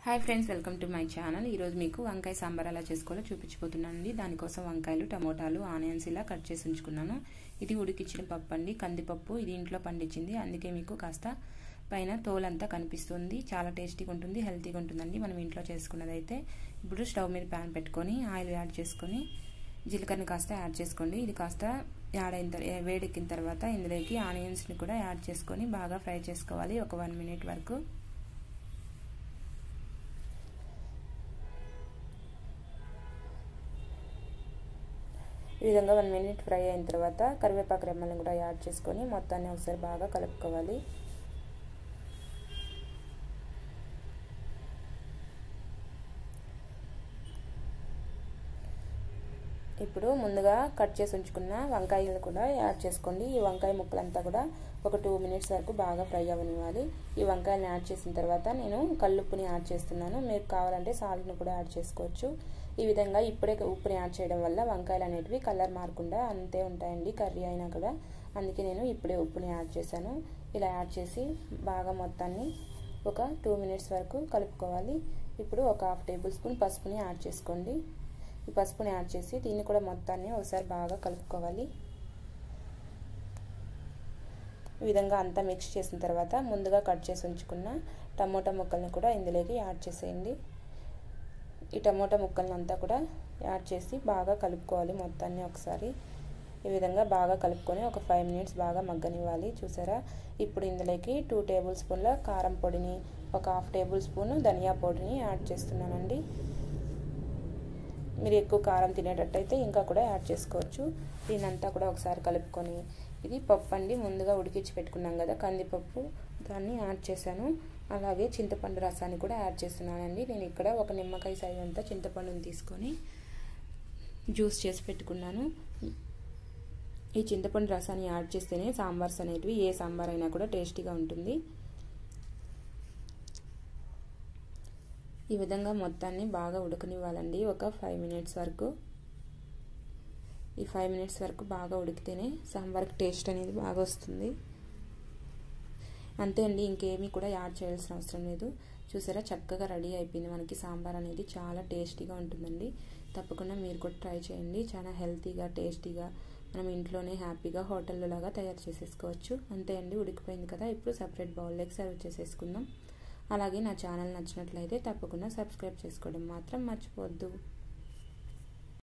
hi friends welcome to my channel ఈరోజు మీకు వంకాయ సాంబార్ ఎలా చేసుకోవాలో చూపించిపోతున్నానండి దానికోసం వంకాయలు టమోటాలు ఆనియన్స్ ఇలా కట్ చేసి ఉంచుకున్నాను ఇది ఉడికిచ్చిన పప్పు అండి కందిపప్పు ఇది ఇంట్లో పండించింది అందుకే మీకు కాస్త పైన తోలంతా కనిపిస్తుంది చాలా టేస్టీగా ఉంటుంది హెల్తీగా ఉంటుందండి మనం ఇంట్లో చేసుకున్నది అయితే ఇప్పుడు స్టవ్ మీద ప్యాన్ పెట్టుకొని ఆయిల్ యాడ్ చేసుకొని జీలకర్రని కాస్త యాడ్ చేసుకోండి ఇది కాస్త యాడ్ అయిన వేడెక్కిన తర్వాత ఇందులోకి ఆనియన్స్ని కూడా యాడ్ చేసుకొని బాగా ఫ్రై చేసుకోవాలి ఒక వన్ మినిట్ వరకు ఈ విధంగా వన్ మినిట్ ఫ్రై అయిన తర్వాత కరివేపాకు రెమ్మల్ని కూడా యాడ్ చేసుకొని మొత్తాన్ని ఒకసారి బాగా కలుపుకోవాలి ఇప్పుడు ముందుగా కట్ చేసి ఉంచుకున్న వంకాయలు కూడా యాడ్ చేసుకోండి ఈ వంకాయ ముక్కలంతా కూడా ఒక టూ మినిట్స్ వరకు బాగా ఫ్రై అవ్వనివ్వాలి ఈ వంకాయలను యాడ్ చేసిన తర్వాత నేను కల్లుప్పుని యాడ్ చేస్తున్నాను మీకు కావాలంటే సాల్ట్ని కూడా యాడ్ చేసుకోవచ్చు ఈ విధంగా ఇప్పుడే ఉప్పుని యాడ్ చేయడం వల్ల వంకాయలు అనేటివి కలర్ మారకుండా అంతే ఉంటాయండి కర్రీ అయినా కూడా అందుకే నేను ఇప్పుడే ఉప్పుని యాడ్ చేశాను ఇలా యాడ్ చేసి బాగా మొత్తాన్ని ఒక టూ మినిట్స్ వరకు కలుపుకోవాలి ఇప్పుడు ఒక హాఫ్ టేబుల్ స్పూన్ పసుపుని యాడ్ చేసుకోండి ఈ పసుపుని యాడ్ చేసి దీన్ని కూడా మొత్తాన్ని ఒకసారి బాగా కలుపుకోవాలి ఈ విధంగా అంతా మిక్స్ చేసిన తర్వాత ముందుగా కట్ చేసి ఉంచుకున్న టమోటా ముక్కల్ని కూడా ఇందులోకి యాడ్ చేసేయండి ఈ టమోటా ముక్కల్ని అంతా కూడా యాడ్ చేసి బాగా కలుపుకోవాలి మొత్తాన్ని ఒకసారి ఈ విధంగా బాగా కలుపుకొని ఒక ఫైవ్ మినిట్స్ బాగా మగ్గనివ్వాలి చూసారా ఇప్పుడు ఇందులోకి టూ టేబుల్ స్పూన్ల కారం పొడిని ఒక హాఫ్ టేబుల్ స్పూన్ ధనియా పొడిని యాడ్ చేస్తున్నానండి మీరు ఎక్కువ కారం తినేటట్టయితే ఇంకా కూడా యాడ్ చేసుకోవచ్చు దీనంతా కూడా ఒకసారి కలుపుకొని ఇది పప్పు అండి ముందుగా ఉడికించి పెట్టుకున్నాం కదా కందిపప్పు దాన్ని యాడ్ చేశాను అలాగే చింతపండు రసాన్ని కూడా యాడ్ చేస్తున్నానండి నేను ఇక్కడ ఒక నిమ్మకాయ సైజ్ అంతా చింతపండుని తీసుకొని జ్యూస్ చేసి పెట్టుకున్నాను ఈ చింతపండు రసాన్ని యాడ్ చేస్తేనే సాంబార్స్ అనేటివి ఏ సాంబార్ అయినా కూడా టేస్టీగా ఉంటుంది ఈ విధంగా మొత్తాన్ని బాగా ఉడకనివ్వాలండి ఒక ఫైవ్ మినిట్స్ వరకు ఈ ఫైవ్ మినిట్స్ వరకు బాగా ఉడికితేనే సాంబార్కి టేస్ట్ అనేది బాగా వస్తుంది అంతే అండి ఇంకేమీ కూడా యాడ్ చేయాల్సిన అవసరం లేదు చూసారా చక్కగా రెడీ అయిపోయింది మనకి సాంబార్ అనేది చాలా టేస్టీగా ఉంటుందండి తప్పకుండా మీరు కూడా ట్రై చేయండి చాలా హెల్తీగా టేస్టీగా మనం ఇంట్లోనే హ్యాపీగా హోటల్లో లాగా తయారు చేసేసుకోవచ్చు అంతే అండి ఉడికిపోయింది కదా ఇప్పుడు సపరేట్ బౌల్లోకి సర్వ్ చేసేసుకుందాం అలాగే నా ఛానల్ నచ్చినట్లయితే తప్పకుండా సబ్స్క్రైబ్ చేసుకోవడం మాత్రం మర్చిపోవద్దు